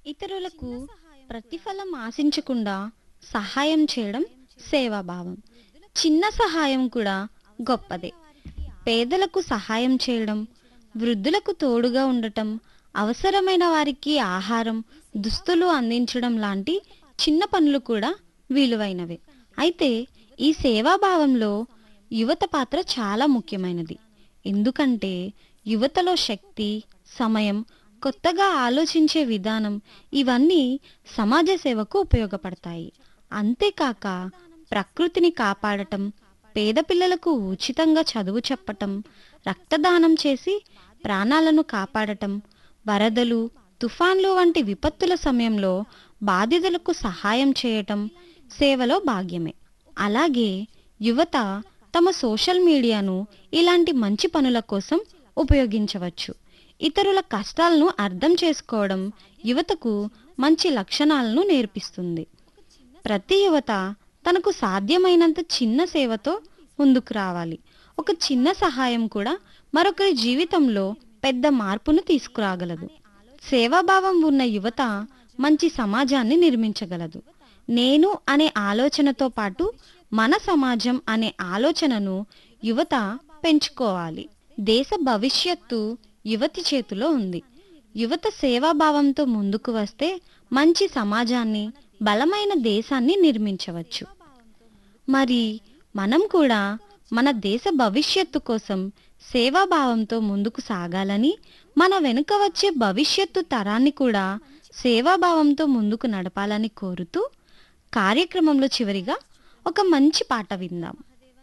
ఇతరులకు ప్రతిఫలం ఆశించకుండా సహాయం చేయడం సేవాభావం చిన్న సహాయం కూడా గొప్పదే పేదలకు సహాయం చేయడం వృద్ధులకు తోడుగా ఉండటం అవసరమైన వారికి ఆహారం దుస్తులు అందించడం లాంటి చిన్న పనులు కూడా విలువైనవే అయితే ఈ సేవాభావంలో యువత పాత్ర చాలా ముఖ్యమైనది ఎందుకంటే యువతలో శక్తి సమయం కొత్తగా ఆలోచించే విధానం ఇవన్నీ సమాజ సేవకు ఉపయోగపడతాయి అంతేకాక ప్రకృతిని కాపాడటం పేద పిల్లలకు ఉచితంగా చదువు చెప్పటం రక్తదానం చేసి ప్రాణాలను కాపాడటం వరదలు తుఫాన్లు వంటి విపత్తుల సమయంలో బాధితులకు సహాయం చేయటం సేవలో భాగ్యమే అలాగే యువత తమ సోషల్ మీడియాను ఇలాంటి మంచి పనుల కోసం ఉపయోగించవచ్చు ఇతరుల కష్టాలను అర్థం చేసుకోవడం యువతకు మంచి లక్షణాలను నేర్పిస్తుంది ప్రతి యువత తనకు సాధ్యమైనంత చిన్న సేవతో ముందుకు రావాలి ఒక చిన్న సహాయం కూడా మరొకరి జీవితంలో పెద్ద మార్పును తీసుకురాగలదు సేవాభావం ఉన్న యువత మంచి సమాజాన్ని నిర్మించగలదు నేను అనే ఆలోచనతో పాటు మన సమాజం అనే ఆలోచనను యువత పెంచుకోవాలి దేశ భవిష్యత్తు యువతి చేతిలో ఉంది యువత సేవాభావంతో ముందుకు వస్తే మంచి సమాజాన్ని బలమైన దేశాన్ని నిర్మించవచ్చు మరి మనం కూడా మన దేశ భవిష్యత్తు కోసం సేవాభావంతో ముందుకు సాగాలని మన వెనుక వచ్చే భవిష్యత్తు తరాన్ని కూడా సేవాభావంతో ముందుకు నడపాలని కోరుతూ కార్యక్రమంలో చివరిగా ఒక మంచి పాట విందాం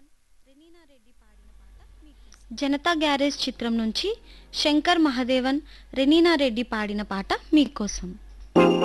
జనతా గ్యారేజ్ చిత్రం నుంచి శంకర్ మహదేవన్ రెనీనా రెడ్డి పాడిన పాట మీకోసం